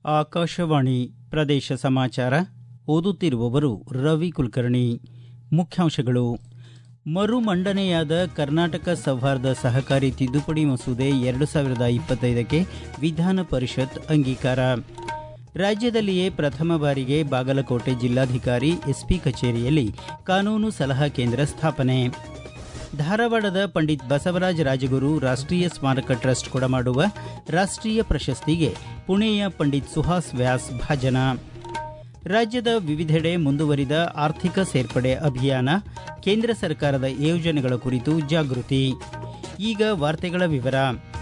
ಆಕಾಶವಾಣಿ ಪ್ರದೇಶ ಸಮಾಚಾರ ಓದುತ್ತಿರುವವರು ರವಿ ಕುಲಕರ್ಣಿ ಮುಖ್ಯಾಂಶಗಳು ಮರುಮಂಡನೆಯಾದ ಕರ್ನಾಟಕ ಸೌಹಾರ್ದ ಸಹಕಾರಿ ತಿದ್ದುಪಡಿ ಮಸೂದೆ ಎರಡು ಸಾವಿರದ ಇಪ್ಪತ್ತೈದಕ್ಕೆ ವಿಧಾನ ಪರಿಷತ್ ಅಂಗೀಕಾರ ರಾಜ್ಯದಲ್ಲಿಯೇ ಪ್ರಥಮ ಬಾರಿಗೆ ಬಾಗಲಕೋಟೆ ಜಿಲ್ಲಾಧಿಕಾರಿ ಎಸ್ಪಿ ಕಚೇರಿಯಲ್ಲಿ ಕಾನೂನು ಸಲಹಾ ಕೇಂದ್ರ ಸ್ಥಾಪನೆ ಧಾರವಾಡದ ಪಂಡಿತ್ ಬಸವರಾಜ ರಾಜಗುರು ರಾಷ್ಟೀಯ ಸ್ಮಾರಕ ಟ್ರಸ್ಟ್ ಕೊಡಮಾಡುವ ರಾಷ್ಟೀಯ ಪ್ರಶಸ್ತಿಗೆ ಪುಣೆಯ ಪಂಡಿತ್ ಸುಹಾಸ್ ವ್ಯಾಸ್ ಭಾಜನ ರಾಜ್ಯದ ವಿವಿಧೆಡೆ ಮುಂದುವರಿದ ಆರ್ಥಿಕ ಸೇರ್ಪಡೆ ಅಭಿಯಾನ ಕೇಂದ್ರ ಸರ್ಕಾರದ ಯೋಜನೆಗಳ ಕುರಿತು ಜಾಗೃತಿ ಈಗ ವಾರ್ತೆಗಳ ವಿವರ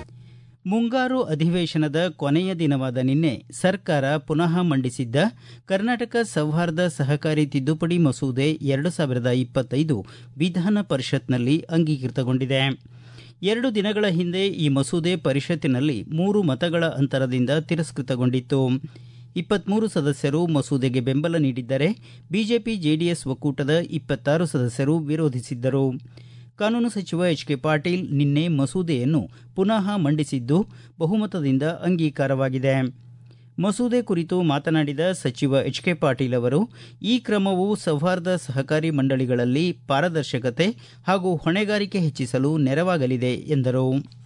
ಮುಂಗಾರು ಅಧಿವೇಶನದ ಕೊನೆಯ ದಿನವಾದ ನಿನ್ನೆ ಸರ್ಕಾರ ಪುನಃ ಮಂಡಿಸಿದ್ದ ಕರ್ನಾಟಕ ಸೌಹಾರ್ದ ಸಹಕಾರಿ ತಿದ್ದುಪಡಿ ಮಸೂದೆ ಎರಡು ಸಾವಿರದ ಇಪ್ಪತ್ತೈದು ವಿಧಾನ ಪರಿಷತ್ನಲ್ಲಿ ಅಂಗೀಕೃತಗೊಂಡಿದೆ ಎರಡು ದಿನಗಳ ಹಿಂದೆ ಈ ಮಸೂದೆ ಪರಿಷತ್ತಿನಲ್ಲಿ ಮೂರು ಮತಗಳ ಅಂತರದಿಂದ ತಿರಸ್ಕೃತಗೊಂಡಿತ್ತು ಇಪ್ಪತ್ಮೂರು ಸದಸ್ಯರು ಮಸೂದೆಗೆ ಬೆಂಬಲ ನೀಡಿದ್ದರೆ ಬಿಜೆಪಿ ಜೆಡಿಎಸ್ ಒಕ್ಕೂಟದ ಇಪ್ಪತ್ತಾರು ಸದಸ್ಯರು ವಿರೋಧಿಸಿದ್ದರು ಕಾನೂನು ಸಚಿವ ಎಚ್ ಕೆ ಪಾಟೀಲ್ ನಿನ್ನೆ ಮಸೂದೆಯನ್ನು ಪುನಃ ಮಂಡಿಸಿದ್ದು ಬಹುಮತದಿಂದ ಅಂಗೀಕಾರವಾಗಿದೆ ಮಸೂದೆ ಕುರಿತು ಮಾತನಾಡಿದ ಸಚಿವ ಎಚ್ ಕೆ ಪಾಟೀಲ್ ಅವರು ಈ ಕ್ರಮವು ಸೌಹಾರ್ದ ಸಹಕಾರಿ ಮಂಡಳಿಗಳಲ್ಲಿ ಪಾರದರ್ಶಕತೆ ಹಾಗೂ ಹೊಣೆಗಾರಿಕೆ ಹೆಚ್ಚಿಸಲು ನೆರವಾಗಲಿದೆ ಎಂದರು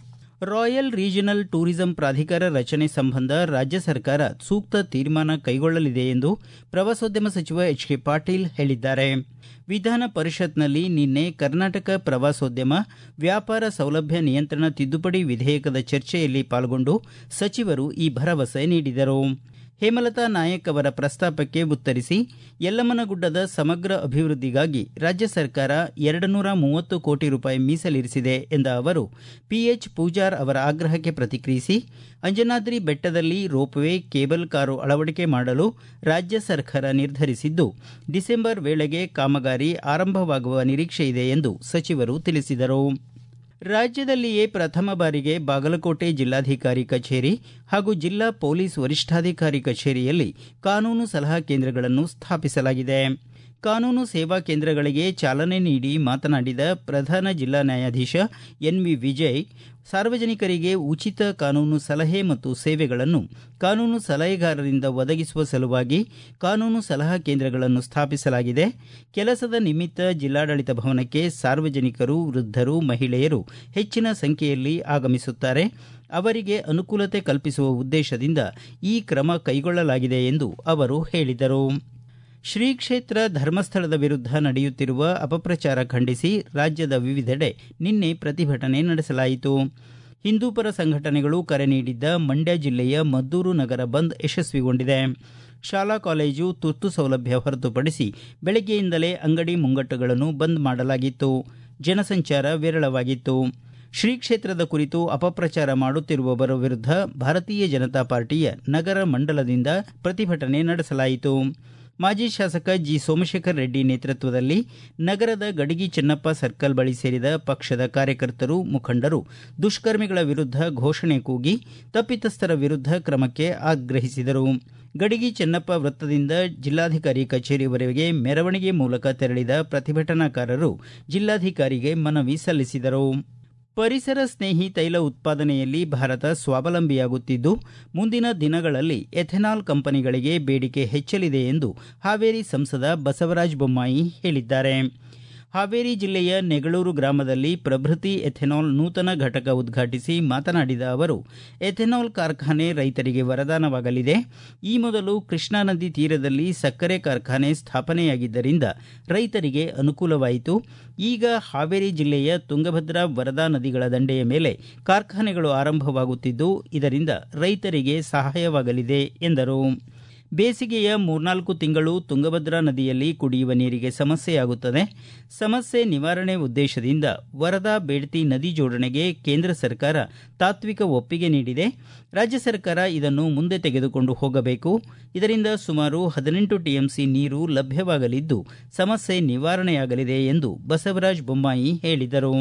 ರಾಯಲ್ ರೀಜನಲ್ ಟೂರಿಸಂ ಪ್ರಾಧಿಕಾರ ರಚನೆ ಸಂಬಂಧ ರಾಜ್ಯ ಸರ್ಕಾರ ಸೂಕ್ತ ತೀರ್ಮಾನ ಕೈಗೊಳ್ಳಲಿದೆ ಎಂದು ಪ್ರವಾಸೋದ್ಯಮ ಸಚಿವ ಎಚ್ ಕೆ ಪಾಟೀಲ್ ಹೇಳಿದ್ದಾರೆ ವಿಧಾನ ಪರಿಷತ್ನಲ್ಲಿ ನಿನ್ನೆ ಕರ್ನಾಟಕ ಪ್ರವಾಸೋದ್ಯಮ ವ್ಯಾಪಾರ ಸೌಲಭ್ಯ ನಿಯಂತ್ರಣ ತಿದ್ದುಪಡಿ ವಿಧೇಯಕದ ಚರ್ಚೆಯಲ್ಲಿ ಪಾಲ್ಗೊಂಡು ಸಚಿವರು ಈ ಭರವಸೆ ನೀಡಿದರು ಹೇಮಲತಾ ನಾಯಕ್ ಅವರ ಪ್ರಸ್ತಾಪಕ್ಕೆ ಉತ್ತರಿಸಿ ಯಲ್ಲಮ್ಮನಗುಡ್ಡದ ಸಮಗ್ರ ಅಭಿವೃದ್ಧಿಗಾಗಿ ರಾಜ್ಯ ಸರ್ಕಾರ ಎರಡು ನೂರ ಮೂವತ್ತು ಕೋಟಿ ರೂಪಾಯಿ ಮೀಸಲಿರಿಸಿದೆ ಎಂದ ಅವರು ಪಿಎಚ್ ಪೂಜಾರ್ ಅವರ ಆಗ್ರಹಕ್ಕೆ ಪ್ರತಿಕ್ರಿಯಿಸಿ ಅಂಜನಾದ್ರಿ ಬೆಟ್ಟದಲ್ಲಿ ರೋಪ್ವೇ ಕೇಬಲ್ ಕಾರು ಅಳವಡಿಕೆ ಮಾಡಲು ರಾಜ್ಯ ಸರ್ಕಾರ ನಿರ್ಧರಿಸಿದ್ದು ಡಿಸೆಂಬರ್ ವೇಳೆಗೆ ಕಾಮಗಾರಿ ಆರಂಭವಾಗುವ ನಿರೀಕ್ಷೆ ಇದೆ ಎಂದು ಸಚಿವರು ತಿಳಿಸಿದರು ರಾಜ್ಯದಲ್ಲಿಯೇ ಪ್ರಥಮ ಬಾರಿಗೆ ಬಾಗಲಕೋಟೆ ಜಿಲ್ಲಾಧಿಕಾರಿ ಕಚೇರಿ ಹಾಗೂ ಜಿಲ್ಲಾ ಪೊಲೀಸ್ ವರಿಷ್ಠಾಧಿಕಾರಿ ಕಚೇರಿಯಲ್ಲಿ ಕಾನೂನು ಸಲಹಾ ಕೇಂದ್ರಗಳನ್ನು ಸ್ಥಾಪಿಸಲಾಗಿದೆ ಕಾನೂನು ಸೇವಾ ಕೇಂದ್ರಗಳಿಗೆ ಚಾಲನೆ ನೀಡಿ ಮಾತನಾಡಿದ ಪ್ರಧಾನ ಜಿಲ್ಲಾ ನ್ಯಾಯಾಧೀಶ ಎನ್ವಿ ವಿಜಯ್ ಸಾರ್ವಜನಿಕರಿಗೆ ಉಚಿತ ಕಾನೂನು ಸಲಹೆ ಮತ್ತು ಸೇವೆಗಳನ್ನು ಕಾನೂನು ಸಲಹೆಗಾರರಿಂದ ಒದಗಿಸುವ ಸಲುವಾಗಿ ಕಾನೂನು ಸಲಹಾ ಕೇಂದ್ರಗಳನ್ನು ಸ್ಥಾಪಿಸಲಾಗಿದೆ ಕೆಲಸದ ನಿಮಿತ್ತ ಜಿಲ್ಲಾಡಳಿತ ಭವನಕ್ಕೆ ಸಾರ್ವಜನಿಕರು ವೃದ್ಧರು ಮಹಿಳೆಯರು ಹೆಚ್ಚಿನ ಸಂಖ್ಯೆಯಲ್ಲಿ ಆಗಮಿಸುತ್ತಾರೆ ಅವರಿಗೆ ಅನುಕೂಲತೆ ಕಲ್ಪಿಸುವ ಉದ್ದೇಶದಿಂದ ಈ ಕ್ರಮ ಕೈಗೊಳ್ಳಲಾಗಿದೆ ಎಂದು ಅವರು ಹೇಳಿದರು ಶ್ರೀ ಕ್ಷೇತ್ರ ಧರ್ಮಸ್ಥಳದ ವಿರುದ್ಧ ನಡೆಯುತ್ತಿರುವ ಅಪಪ್ರಚಾರ ಖಂಡಿಸಿ ರಾಜ್ಯದ ವಿವಿಧೆಡೆ ನಿನ್ನೆ ಪ್ರತಿಭಟನೆ ನಡೆಸಲಾಯಿತು ಹಿಂದೂಪರ ಸಂಘಟನೆಗಳು ಕರೆ ನೀಡಿದ್ದ ಮಂಡ್ಯ ಜಿಲ್ಲೆಯ ಮದ್ದೂರು ನಗರ ಬಂದ್ ಯಶಸ್ವಿಗೊಂಡಿದೆ ಶಾಲಾ ಕಾಲೇಜು ತುರ್ತು ಸೌಲಭ್ಯ ಹೊರತುಪಡಿಸಿ ಬೆಳಗ್ಗೆಯಿಂದಲೇ ಅಂಗಡಿ ಮುಂಗಟ್ಟುಗಳನ್ನು ಬಂದ್ ಮಾಡಲಾಗಿತ್ತು ಜನಸಂಚಾರ ವಿರಳವಾಗಿತ್ತು ಶ್ರೀ ಕ್ಷೇತ್ರದ ಕುರಿತು ಅಪಪ್ರಚಾರ ಮಾಡುತ್ತಿರುವವರ ವಿರುದ್ಧ ಭಾರತೀಯ ಜನತಾ ಪಾರ್ಟಿಯ ನಗರ ಮಂಡಲದಿಂದ ಪ್ರತಿಭಟನೆ ನಡೆಸಲಾಯಿತು ಮಾಜಿ ಶಾಸಕ ಜಿ ಸೋಮಶೇಖರ್ ರೆಡ್ಡಿ ನೇತೃತ್ವದಲ್ಲಿ ನಗರದ ಗಡಿಗಿ ಚೆನ್ನಪ್ಪ ಸರ್ಕಲ್ ಬಳಿ ಸೇರಿದ ಪಕ್ಷದ ಕಾರ್ಯಕರ್ತರು ಮುಖಂಡರು ದುಷ್ಕರ್ಮಿಗಳ ವಿರುದ್ಧ ಘೋಷಣೆ ಕೂಗಿ ತಪ್ಪಿತಸ್ಥರ ವಿರುದ್ಧ ಕ್ರಮಕ್ಕೆ ಆಗ್ರಹಿಸಿದರು ಗಡಿಗಿ ಚೆನ್ನಪ್ಪ ವೃತ್ತದಿಂದ ಜಿಲ್ಲಾಧಿಕಾರಿ ಕಚೇರಿವರೆಗೆ ಮೆರವಣಿಗೆ ಮೂಲಕ ತೆರಳಿದ ಪ್ರತಿಭಟನಾಕಾರರು ಜಿಲ್ಲಾಧಿಕಾರಿಗೆ ಮನವಿ ಸಲ್ಲಿಸಿದರು ಪರಿಸರ ಸ್ನೇಹಿ ತೈಲ ಉತ್ಪಾದನೆಯಲ್ಲಿ ಭಾರತ ಸ್ವಾವಲಂಬಿಯಾಗುತ್ತಿದ್ದು ಮುಂದಿನ ದಿನಗಳಲ್ಲಿ ಎಥೆನಾಲ್ ಕಂಪನಿಗಳಿಗೆ ಬೇಡಿಕೆ ಹೆಚ್ಚಲಿದೆ ಎಂದು ಹಾವೇರಿ ಸಂಸದ ಬಸವರಾಜ ಬೊಮ್ಮಾಯಿ ಹೇಳಿದ್ದಾರೆ ಹಾವೇರಿ ಜಿಲ್ಲೆಯ ನೆಗಳೂರು ಗ್ರಾಮದಲ್ಲಿ ಪ್ರಭೃತಿ ಎಥೆನಾಲ್ ನೂತನ ಘಟಕ ಉದ್ಘಾಟಿಸಿ ಮಾತನಾಡಿದ ಅವರು ಎಥೆನಾಲ್ ಕಾರ್ಖಾನೆ ರೈತರಿಗೆ ವರದಾನವಾಗಲಿದೆ ಈ ಮೊದಲು ಕೃಷ್ಣಾ ನದಿ ತೀರದಲ್ಲಿ ಸಕ್ಕರೆ ಕಾರ್ಖಾನೆ ಸ್ಥಾಪನೆಯಾಗಿದ್ದರಿಂದ ರೈತರಿಗೆ ಅನುಕೂಲವಾಯಿತು ಈಗ ಹಾವೇರಿ ಜಿಲ್ಲೆಯ ತುಂಗಭದ್ರಾ ವರದಾ ನದಿಗಳ ದಂಡೆಯ ಮೇಲೆ ಕಾರ್ಖಾನೆಗಳು ಆರಂಭವಾಗುತ್ತಿದ್ದು ಇದರಿಂದ ರೈತರಿಗೆ ಸಹಾಯವಾಗಲಿದೆ ಎಂದರು ಬೇಸಿಗೆಯ ಮೂರ್ನಾಲ್ಕು ತಿಂಗಳು ತುಂಗಭದ್ರಾ ನದಿಯಲ್ಲಿ ಕುಡಿಯುವ ನೀರಿಗೆ ಸಮಸ್ಯೆಯಾಗುತ್ತದೆ ಸಮಸ್ಯೆ ನಿವಾರಣೆ ಉದ್ದೇಶದಿಂದ ವರದಾ ಬೇಡ್ತಿ ನದಿ ಜೋಡಣೆಗೆ ಕೇಂದ್ರ ಸರ್ಕಾರ ತಾತ್ವಿಕ ಒಪ್ಪಿಗೆ ನೀಡಿದೆ ರಾಜ್ಯ ಸರ್ಕಾರ ಇದನ್ನು ಮುಂದೆ ತೆಗೆದುಕೊಂಡು ಹೋಗಬೇಕು ಇದರಿಂದ ಸುಮಾರು ಹದಿನೆಂಟು ಟಿಎಂಸಿ ನೀರು ಲಭ್ಯವಾಗಲಿದ್ದು ಸಮಸ್ಯೆ ನಿವಾರಣೆಯಾಗಲಿದೆ ಎಂದು ಬಸವರಾಜ ಬೊಮ್ಮಾಯಿ ಹೇಳಿದರು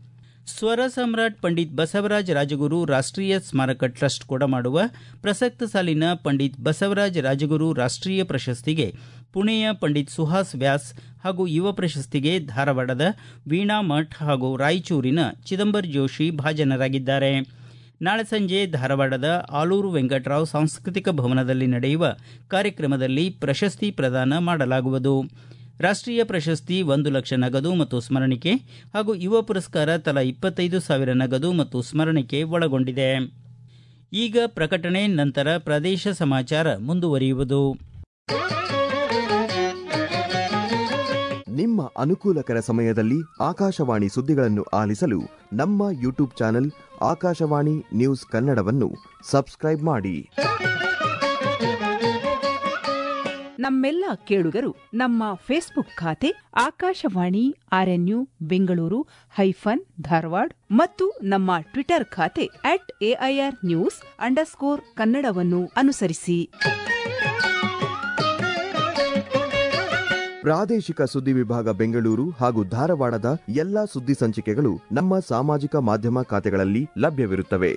ಸ್ವರ ಸಾಮ್ರಾಟ್ ಪಂಡಿತ್ ಬಸವರಾಜ ರಾಜಗುರು ರಾಷ್ಟೀಯ ಸ್ಮಾರಕ ಟ್ರಸ್ಟ್ ಕೊಡಮಾಡುವ ಪ್ರಸಕ್ತ ಸಾಲಿನ ಪಂಡಿತ್ ಬಸವರಾಜ ರಾಜಗುರು ರಾಷ್ಟೀಯ ಪ್ರಶಸ್ತಿಗೆ ಪುಣೆಯ ಪಂಡಿತ್ ಸುಹಾಸ್ ವ್ಯಾಸ್ ಹಾಗೂ ಯುವ ಪ್ರಶಸ್ತಿಗೆ ಧಾರವಾಡದ ವೀಣಾ ಮಠ್ ಹಾಗೂ ರಾಯಚೂರಿನ ಚಿದಂಬರ್ ಜೋಶಿ ಭಾಜನರಾಗಿದ್ದಾರೆ ನಾಳೆ ಸಂಜೆ ಧಾರವಾಡದ ಆಲೂರು ವೆಂಕಟರಾವ್ ಸಾಂಸ್ಕೃತಿಕ ಭವನದಲ್ಲಿ ನಡೆಯುವ ಕಾರ್ಯಕ್ರಮದಲ್ಲಿ ಪ್ರಶಸ್ತಿ ಪ್ರದಾನ ಮಾಡಲಾಗುವುದು ರಾಷ್ಟೀಯ ಪ್ರಶಸ್ತಿ ಒಂದು ಲಕ್ಷ ನಗದು ಮತ್ತು ಸ್ಮರಣಿಕೆ ಹಾಗೂ ಯುವ ಪುರಸ್ಕಾರ ತಲಾ ಇಪ್ಪತ್ತೈದು ಸಾವಿರ ನಗದು ಮತ್ತು ಸ್ಮರಣಿಕೆ ಒಳಗೊಂಡಿದೆ ಈಗ ಪ್ರಕಟಣೆ ನಂತರ ಪ್ರದೇಶ ಸಮಾಚಾರ ಮುಂದುವರಿಯುವುದು ನಿಮ್ಮ ಅನುಕೂಲಕರ ಸಮಯದಲ್ಲಿ ಆಕಾಶವಾಣಿ ಸುದ್ದಿಗಳನ್ನು ಆಲಿಸಲು ನಮ್ಮ ಯೂಟ್ಯೂಬ್ ಚಾನೆಲ್ ಆಕಾಶವಾಣಿ ನ್ಯೂಸ್ ಕನ್ನಡವನ್ನು ಸಬ್ಸ್ಕ್ರೈಬ್ ಮಾಡಿ ನಮ್ಮೆಲ್ಲ ಕೇಳುಗರು ನಮ್ಮ ಫೇಸ್ಬುಕ್ ಖಾತೆ ಆಕಾಶವಾಣಿ ಆರ್ಎನ್ಯು ಬೆಂಗಳೂರು ಹೈಫನ್ ಧಾರವಾಡ ಮತ್ತು ನಮ್ಮ ಟ್ವಿಟರ್ ಖಾತೆ ಅಟ್ ಎಐಆರ್ ನ್ಯೂಸ್ ಅಂಡರ್ಸ್ಕೋರ್ ಕನ್ನಡವನ್ನು ಅನುಸರಿಸಿ ಪ್ರಾದೇಶಿಕ ಸುದ್ದಿ ವಿಭಾಗ ಬೆಂಗಳೂರು ಹಾಗೂ ಧಾರವಾಡದ ಎಲ್ಲಾ ಸುದ್ದಿ ಸಂಚಿಕೆಗಳು ನಮ್ಮ ಸಾಮಾಜಿಕ ಮಾಧ್ಯಮ ಖಾತೆಗಳಲ್ಲಿ ಲಭ್ಯವಿರುತ್ತವೆ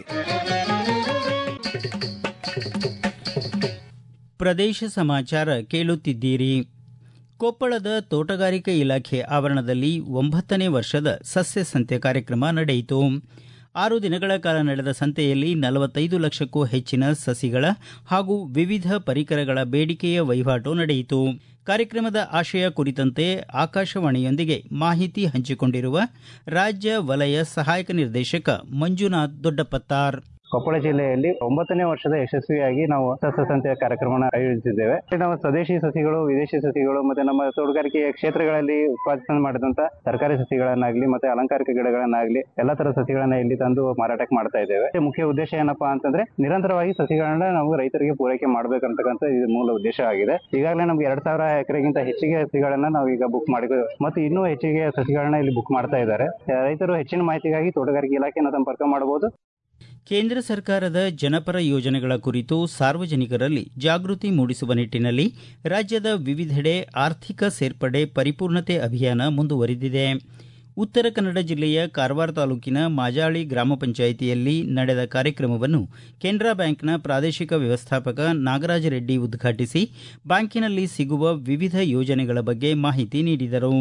ಪ್ರದೇಶ ಸಮಾಚಾರ ಕೇಳುತ್ತಿದ್ದೀರಿ ಕೊಪ್ಪಳದ ತೋಟಗಾರಿಕೆ ಇಲಾಖೆ ಆವರಣದಲ್ಲಿ ಒಂಬತ್ತನೇ ವರ್ಷದ ಸಸ್ಯ ಸಂತೆ ಕಾರ್ಯಕ್ರಮ ನಡೆಯಿತು ಆರು ದಿನಗಳ ಕಾಲ ನಡೆದ ಸಂತೆಯಲ್ಲಿ ನಲವತ್ತೈದು ಲಕ್ಷಕ್ಕೂ ಹೆಚ್ಚಿನ ಸಸಿಗಳ ಹಾಗೂ ವಿವಿಧ ಪರಿಕರಗಳ ಬೇಡಿಕೆಯ ವಹಿವಾಟು ನಡೆಯಿತು ಕಾರ್ಯಕ್ರಮದ ಆಶಯ ಕುರಿತಂತೆ ಆಕಾಶವಾಣಿಯೊಂದಿಗೆ ಮಾಹಿತಿ ಹಂಚಿಕೊಂಡಿರುವ ರಾಜ್ಯ ವಲಯ ಸಹಾಯಕ ನಿರ್ದೇಶಕ ಮಂಜುನಾಥ್ ದೊಡ್ಡಪತ್ತಾರ್ ಕೊಪ್ಪಳ ಜಿಲ್ಲೆಯಲ್ಲಿ ಒಂಬತ್ತನೇ ವರ್ಷದ ಯಶಸ್ವಿಯಾಗಿ ನಾವು ಸಸ್ಯ ಸಂತೆಯ ಕಾರ್ಯಕ್ರಮವನ್ನು ಆಯೋಜಿಸಿದ್ದೇವೆ ನಾವು ಸ್ವದೇಶಿ ಸಸಿಗಳು ವಿದೇಶಿ ಸಸಿಗಳು ಮತ್ತೆ ನಮ್ಮ ತೋಟಗಾರಿಕೆಯ ಕ್ಷೇತ್ರಗಳಲ್ಲಿ ಉತ್ಪಾದನೆ ಮಾಡಿದಂತ ತರಕಾರಿ ಸಸಿಗಳನ್ನಾಗ್ಲಿ ಮತ್ತೆ ಅಲಂಕಾರಿಕ ಗಿಡಗಳನ್ನಾಗ್ಲಿ ಎಲ್ಲಾ ತರ ಸಸಿಗಳನ್ನ ಇಲ್ಲಿ ತಂದು ಮಾರಾಟಕ್ಕೆ ಮಾಡ್ತಾ ಇದ್ದೇವೆ ಮುಖ್ಯ ಉದ್ದೇಶ ಏನಪ್ಪಾ ಅಂತಂದ್ರೆ ನಿರಂತರವಾಗಿ ಸಸಿಗಳನ್ನ ನಾವು ರೈತರಿಗೆ ಪೂರೈಕೆ ಮಾಡ್ಬೇಕಂತಕ್ಕಂಥ ಇದು ಮೂಲ ಉದ್ದೇಶ ಆಗಿದೆ ಈಗಾಗಲೇ ನಮ್ಗೆ ಎರಡ್ ಸಾವಿರ ಎಕರೆಗಿಂತ ಹೆಚ್ಚಿಗೆ ಸಸಿಗಳನ್ನ ನಾವು ಈಗ ಬುಕ್ ಮಾಡಿ ಮತ್ತು ಇನ್ನೂ ಹೆಚ್ಚಿಗೆ ಸಸಿಗಳನ್ನ ಇಲ್ಲಿ ಬುಕ್ ಮಾಡ್ತಾ ಇದ್ದಾರೆ ರೈತರು ಹೆಚ್ಚಿನ ಮಾಹಿತಿಗಾಗಿ ತೋಟಗಾರಿಕೆ ಇಲಾಖೆಯನ್ನು ಸಂಪರ್ಕ ಮಾಡಬಹುದು ಕೇಂದ್ರ ಸರ್ಕಾರದ ಜನಪರ ಯೋಜನೆಗಳ ಕುರಿತು ಸಾರ್ವಜನಿಕರಲ್ಲಿ ಜಾಗೃತಿ ಮೂಡಿಸುವ ನಿಟ್ಟಿನಲ್ಲಿ ರಾಜ್ಯದ ವಿವಿಧೆಡೆ ಆರ್ಥಿಕ ಸೇರ್ಪಡೆ ಪರಿಪೂರ್ಣತೆ ಅಭಿಯಾನ ಮುಂದುವರಿದಿದೆ ಉತ್ತರ ಕನ್ನಡ ಜಿಲ್ಲೆಯ ಕಾರವಾರ ತಾಲೂಕಿನ ಮಾಜಾಳಿ ಗ್ರಾಮ ಪಂಚಾಯಿತಿಯಲ್ಲಿ ನಡೆದ ಕಾರ್ಯಕ್ರಮವನ್ನು ಕೆನರಾ ಬ್ಯಾಂಕ್ನ ಪ್ರಾದೇಶಿಕ ವ್ಯವಸ್ಥಾಪಕ ನಾಗರಾಜ ರೆಡ್ಡಿ ಉದ್ಘಾಟಿಸಿ ಬ್ಯಾಂಕಿನಲ್ಲಿ ಸಿಗುವ ವಿವಿಧ ಯೋಜನೆಗಳ ಬಗ್ಗೆ ಮಾಹಿತಿ ನೀಡಿದರು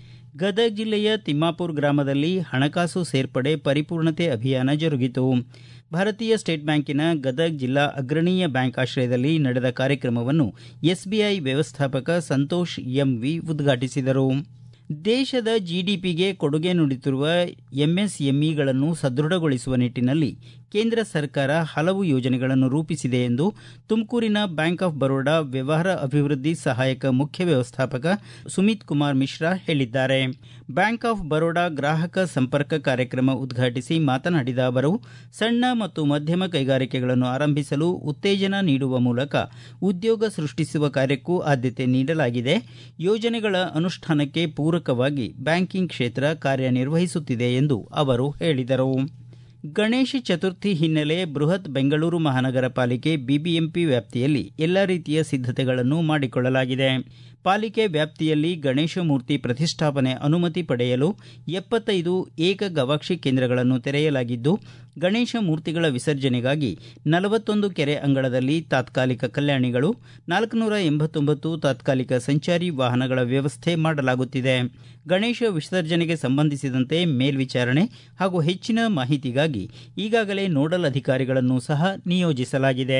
ಗದಗ ಜಿಲ್ಲೆಯ ತಿಮ್ಮಾಪುರ ಗ್ರಾಮದಲ್ಲಿ ಹಣಕಾಸು ಸೇರ್ಪಡೆ ಪರಿಪೂರ್ಣತೆ ಅಭಿಯಾನ ಜರುಗಿತು ಭಾರತೀಯ ಸ್ಟೇಟ್ ಬ್ಯಾಂಕಿನ ಗದಗ ಜಿಲ್ಲಾ ಅಗ್ರಣೀಯ ಬ್ಯಾಂಕ್ ಆಶ್ರಯದಲ್ಲಿ ನಡೆದ ಕಾರ್ಯಕ್ರಮವನ್ನು ಎಸ್ಬಿಐ ವ್ಯವಸ್ಥಾಪಕ ಸಂತೋಷ್ ಎಂವಿ ಉದ್ಘಾಟಿಸಿದರು ದೇಶದ ಜಿಡಿಪಿಗೆ ಕೊಡುಗೆ ನೀಡುತ್ತಿರುವ ಎಂಎಸ್ಎಂಇಗಳನ್ನು ಸದೃಢಗೊಳಿಸುವ ನಿಟ್ಟಿನಲ್ಲಿ ಕೇಂದ್ರ ಸರ್ಕಾರ ಹಲವು ಯೋಜನೆಗಳನ್ನು ರೂಪಿಸಿದೆ ಎಂದು ತುಮಕೂರಿನ ಬ್ಯಾಂಕ್ ಆಫ್ ಬರೋಡಾ ವ್ಯವಹಾರ ಅಭಿವೃದ್ಧಿ ಸಹಾಯಕ ಮುಖ್ಯ ವ್ಯವಸ್ಥಾಪಕ ಸುಮಿತ್ ಕುಮಾರ್ ಮಿಶ್ರಾ ಹೇಳಿದ್ದಾರೆ ಬ್ಯಾಂಕ್ ಆಫ್ ಬರೋಡಾ ಗ್ರಾಹಕ ಸಂಪರ್ಕ ಕಾರ್ಯಕ್ರಮ ಉದ್ಘಾಟಿಸಿ ಮಾತನಾಡಿದ ಅವರು ಸಣ್ಣ ಮತ್ತು ಮಧ್ಯಮ ಕೈಗಾರಿಕೆಗಳನ್ನು ಆರಂಭಿಸಲು ಉತ್ತೇಜನ ನೀಡುವ ಮೂಲಕ ಉದ್ಯೋಗ ಸೃಷ್ಟಿಸುವ ಕಾರ್ಯಕ್ಕೂ ಆದ್ಯತೆ ನೀಡಲಾಗಿದೆ ಯೋಜನೆಗಳ ಅನುಷ್ಠಾನಕ್ಕೆ ಪೂರಕವಾಗಿ ಬ್ಯಾಂಕಿಂಗ್ ಕ್ಷೇತ್ರ ಕಾರ್ಯನಿರ್ವಹಿಸುತ್ತಿದೆ ಎಂದು ಅವರು ಹೇಳಿದರು ಗಣೇಶ ಚತುರ್ಥಿ ಹಿನ್ನೆಲೆ ಬೃಹತ್ ಬೆಂಗಳೂರು ಮಹಾನಗರ ಪಾಲಿಕೆ ಬಿಬಿಎಂಪಿ ವ್ಯಾಪ್ತಿಯಲ್ಲಿ ಎಲ್ಲ ರೀತಿಯ ಸಿದ್ಧತೆಗಳನ್ನು ಮಾಡಿಕೊಳ್ಳಲಾಗಿದೆ ಪಾಲಿಕೆ ವ್ಯಾಪ್ತಿಯಲ್ಲಿ ಗಣೇಶ ಮೂರ್ತಿ ಪ್ರತಿಷ್ಠಾಪನೆ ಅನುಮತಿ ಪಡೆಯಲು ಎಪ್ಪತ್ತೈದು ಏಕ ಗವಾಕ್ಷಿ ಕೇಂದ್ರಗಳನ್ನು ತೆರೆಯಲಾಗಿದ್ದು ಗಣೇಶ ಮೂರ್ತಿಗಳ ವಿಸರ್ಜನೆಗಾಗಿ ನಲವತ್ತೊಂದು ಕೆರೆ ಅಂಗಳದಲ್ಲಿ ತಾತ್ಕಾಲಿಕ ಕಲ್ಯಾಣಿಗಳು ನಾಲ್ಕುನೂರ ಎಂಬತ್ತೊಂಬತ್ತು ತಾತ್ಕಾಲಿಕ ಸಂಚಾರಿ ವಾಹನಗಳ ವ್ಯವಸ್ಥೆ ಮಾಡಲಾಗುತ್ತಿದೆ ಗಣೇಶ ವಿಸರ್ಜನೆಗೆ ಸಂಬಂಧಿಸಿದಂತೆ ಮೇಲ್ವಿಚಾರಣೆ ಹಾಗೂ ಹೆಚ್ಚಿನ ಮಾಹಿತಿಗಾಗಿ ಈಗಾಗಲೇ ನೋಡಲ್ ಅಧಿಕಾರಿಗಳನ್ನು ಸಹ ನಿಯೋಜಿಸಲಾಗಿದೆ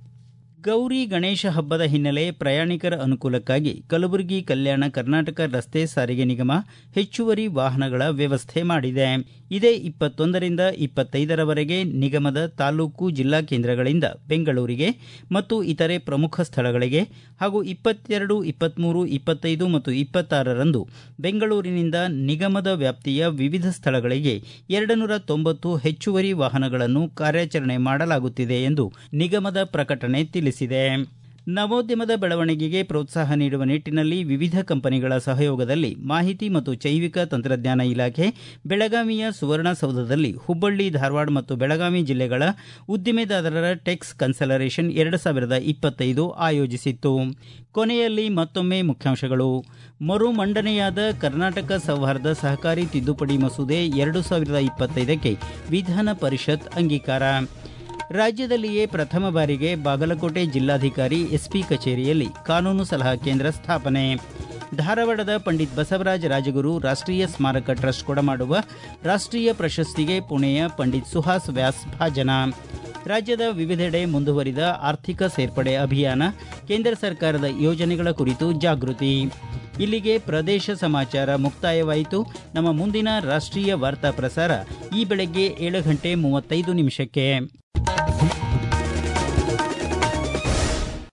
ಗೌರಿ ಗಣೇಶ ಹಬ್ಬದ ಹಿನ್ನೆಲೆ ಪ್ರಯಾಣಿಕರ ಅನುಕೂಲಕ್ಕಾಗಿ ಕಲಬುರಗಿ ಕಲ್ಯಾಣ ಕರ್ನಾಟಕ ರಸ್ತೆ ಸಾರಿಗೆ ನಿಗಮ ಹೆಚ್ಚುವರಿ ವಾಹನಗಳ ವ್ಯವಸ್ಥೆ ಮಾಡಿದೆ ಇದೇ ಇಪ್ಪತ್ತೊಂದರಿಂದ ಇಪ್ಪತ್ತೈದರವರೆಗೆ ನಿಗಮದ ತಾಲೂಕು ಜಿಲ್ಲಾ ಕೇಂದ್ರಗಳಿಂದ ಬೆಂಗಳೂರಿಗೆ ಮತ್ತು ಇತರೆ ಪ್ರಮುಖ ಸ್ಥಳಗಳಿಗೆ ಹಾಗೂ ಇಪ್ಪತ್ತೆರಡು ಇಪ್ಪತ್ಮೂರು ಇಪ್ಪತ್ತೈದು ಮತ್ತು ಇಪ್ಪತ್ತಾರರಂದು ಬೆಂಗಳೂರಿನಿಂದ ನಿಗಮದ ವ್ಯಾಪ್ತಿಯ ವಿವಿಧ ಸ್ಥಳಗಳಿಗೆ ಎರಡು ನೂರ ತೊಂಬತ್ತು ಹೆಚ್ಚುವರಿ ವಾಹನಗಳನ್ನು ಕಾರ್ಯಾಚರಣೆ ಮಾಡಲಾಗುತ್ತಿದೆ ಎಂದು ನಿಗಮದ ಪ್ರಕಟಣೆ ತಿಳಿಸಿದೆ ನವೋದ್ಯಮದ ಬೆಳವಣಿಗೆಗೆ ಪ್ರೋತ್ಸಾಹ ನೀಡುವ ನಿಟ್ಟಿನಲ್ಲಿ ವಿವಿಧ ಕಂಪನಿಗಳ ಸಹಯೋಗದಲ್ಲಿ ಮಾಹಿತಿ ಮತ್ತು ಜೈವಿಕ ತಂತ್ರಜ್ಞಾನ ಇಲಾಖೆ ಬೆಳಗಾವಿಯ ಸುವರ್ಣಸೌಧದಲ್ಲಿ ಹುಬ್ಬಳ್ಳಿ ಧಾರವಾಡ ಮತ್ತು ಬೆಳಗಾವಿ ಜಿಲ್ಲೆಗಳ ಉದ್ದಿಮೆದಾರರ ಟೆಕ್ಸ್ ಕನ್ಸಲರೇಷನ್ ಎರಡು ಸಾವಿರದ ಇಪ್ಪತ್ತೈದು ಆಯೋಜಿಸಿತ್ತು ಕೊನೆಯಲ್ಲಿ ಮತ್ತೊಮ್ಮೆ ಮುಖ್ಯಾಂಶಗಳು ಮರು ಮಂಡನೆಯಾದ ಕರ್ನಾಟಕ ಸೌಹಾರ್ದ ಸಹಕಾರಿ ತಿದ್ದುಪಡಿ ಮಸೂದೆ ಎರಡು ಸಾವಿರದ ಇಪ್ಪತ್ತೈದಕ್ಕೆ ವಿಧಾನ ಪರಿಷತ್ ಅಂಗೀಕಾರ ರಾಜ್ಯದಲ್ಲಿಯೇ ಪ್ರಥಮ ಬಾರಿಗೆ ಬಾಗಲಕೋಟೆ ಜಿಲ್ಲಾಧಿಕಾರಿ ಎಸ್ಪಿ ಕಚೇರಿಯಲ್ಲಿ ಕಾನೂನು ಸಲಹಾ ಕೇಂದ್ರ ಸ್ಥಾಪನೆ ಧಾರವಾಡದ ಪಂಡಿತ್ ಬಸವರಾಜ ರಾಜಗುರು ರಾಷ್ಟ್ರೀಯ ಸ್ಮಾರಕ ಟ್ರಸ್ಟ್ ಕೊಡಮಾಡುವ ರಾಷ್ಟ್ರೀಯ ಪ್ರಶಸ್ತಿಗೆ ಪುಣೆಯ ಪಂಡಿತ್ ಸುಹಾಸ್ ವ್ಯಾಸ್ ಭಾಜನ ರಾಜ್ಯದ ವಿವಿಧೆಡೆ ಮುಂದುವರಿದ ಆರ್ಥಿಕ ಸೇರ್ಪಡೆ ಅಭಿಯಾನ ಕೇಂದ್ರ ಸರ್ಕಾರದ ಯೋಜನೆಗಳ ಕುರಿತು ಜಾಗೃತಿ ಇಲ್ಲಿಗೆ ಪ್ರದೇಶ ಸಮಾಚಾರ ಮುಕ್ತಾಯವಾಯಿತು ನಮ್ಮ ಮುಂದಿನ ರಾಷ್ಟ್ರೀಯ ವಾರ್ತಾ ಪ್ರಸಾರ ಈ ಬೆಳಗ್ಗೆ ಏಳು ಗಂಟೆ ಮೂವತ್ತೈದು ನಿಮಿಷಕ್ಕೆ